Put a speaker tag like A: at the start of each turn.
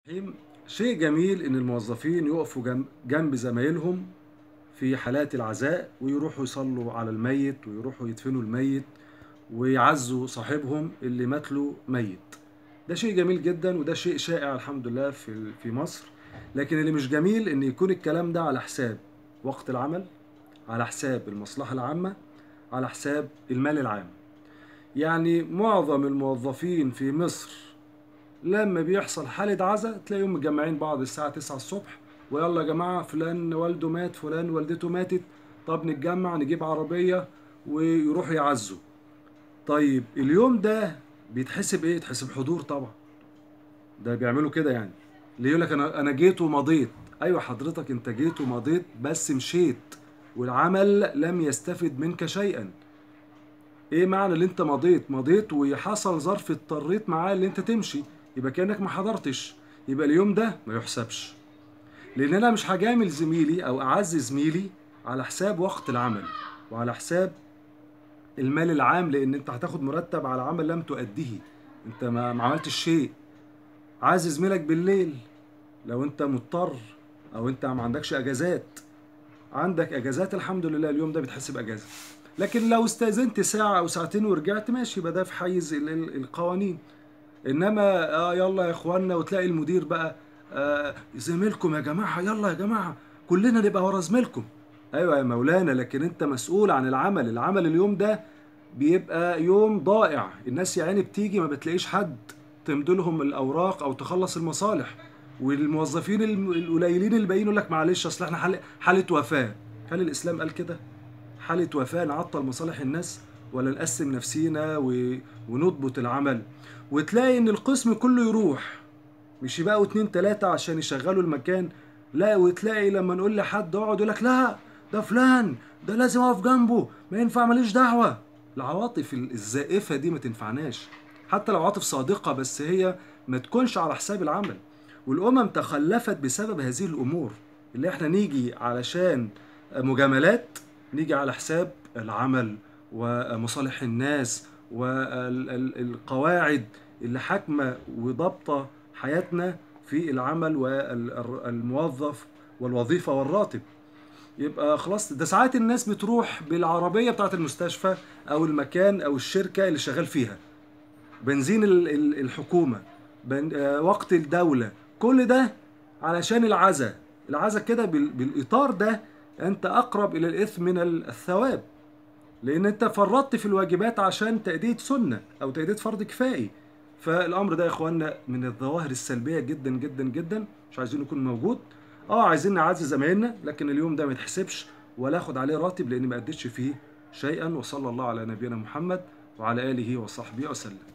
A: الرحيم شيء جميل ان الموظفين يقفوا جنب, جنب زمايلهم في حالات العزاء ويروحوا يصلوا على الميت ويروحوا يدفنوا الميت ويعزوا صاحبهم اللي مات له ميت ده شيء جميل جدا وده شيء شائع الحمد لله في في مصر لكن اللي مش جميل ان يكون الكلام ده على حساب وقت العمل على حساب المصلحة العامة على حساب المال العام يعني معظم الموظفين في مصر لما بيحصل حالة عزا تلاقيهم مجمعين بعض الساعة 9 الصبح ويلا يا جماعة فلان والده مات فلان والدته ماتت طب نتجمع نجيب عربية ويروحوا يعزوا طيب اليوم ده بيتحسب ايه؟ يتحسب حضور طبعا ده بيعملوا كده يعني اللي يقول لك انا انا جيت ومضيت ايوه حضرتك انت جيت ومضيت بس مشيت والعمل لم يستفد منك شيئا ايه معنى اللي انت مضيت مضيت وحصل ظرف اضطريت معاه اللي انت تمشي يبقى كانك ما حضرتش يبقى اليوم ده ما يحسبش لان انا مش هجامل زميلي او اعزي زميلي على حساب وقت العمل وعلى حساب المال العام لان انت هتاخد مرتب على عمل لم تؤديه انت ما ما عملتش شيء عازي زميلك بالليل لو انت مضطر او انت ما عندكش اجازات عندك اجازات الحمد لله اليوم ده بيتحسب اجازه لكن لو استاذنت ساعه او ساعتين ورجعت ماشي يبقى ده في حيز ال- ال- القوانين انما اه يلا يا اخوانا وتلاقي المدير بقى آه زميلكم يا جماعه يلا يا جماعه كلنا نبقى ورا زميلكم ايوه يا مولانا لكن انت مسؤول عن العمل العمل اليوم ده بيبقى يوم ضائع الناس يا عيني بتيجي ما بتلاقيش حد تمضي لهم الاوراق او تخلص المصالح والموظفين الم- القليلين الباقيين يقول لك معلش اصل احنا حاله حاله وفاه هل الاسلام قال كده حاله وفاه نعطل مصالح الناس ولا نقسم نفسينا و... ونضبط العمل وتلاقي ان القسم كله يروح مش يبقوا اتنين تلاتة عشان يشغلوا المكان لا وتلاقي لما نقول لحد اقعد يقول لك لا ده فلان ده لازم اقف جنبه ما ينفع ماليش دعوة العواطف الزائفة دي ما تنفعناش حتى لو عواطف صادقة بس هي ما تكونش على حساب العمل والأمم تخلفت بسبب هذه الأمور اللي احنا نيجي علشان مجاملات نيجي على حساب العمل ومصالح الناس والقواعد اللي حاكمة وضابطة حياتنا في العمل والموظف والوظيفة والراتب يبقى خلاص ده ساعات الناس بتروح بالعربية بتاعت المستشفى أو المكان أو الشركة اللي شغال فيها بنزين ال- ال- الحكومة بن- آه، وقت الدولة كل ده علشان العزا العزا كده بال- بالإطار ده أنت أقرب إلى الإثم من ال- الثواب لأن أنت فرطت في الواجبات عشان تأدية سنة أو تأدية فرض كفائي فالأمر ده يا إخواننا من الظواهر السلبية جدا جدا جدا مش عايزين يكون موجود اه عايزين نعزي زمايلنا لكن اليوم ده ما يتحسبش ولا اخد عليه راتب لاني ما اديتش فيه شيئا وصلى الله على نبينا محمد وعلى اله وصحبه وسلم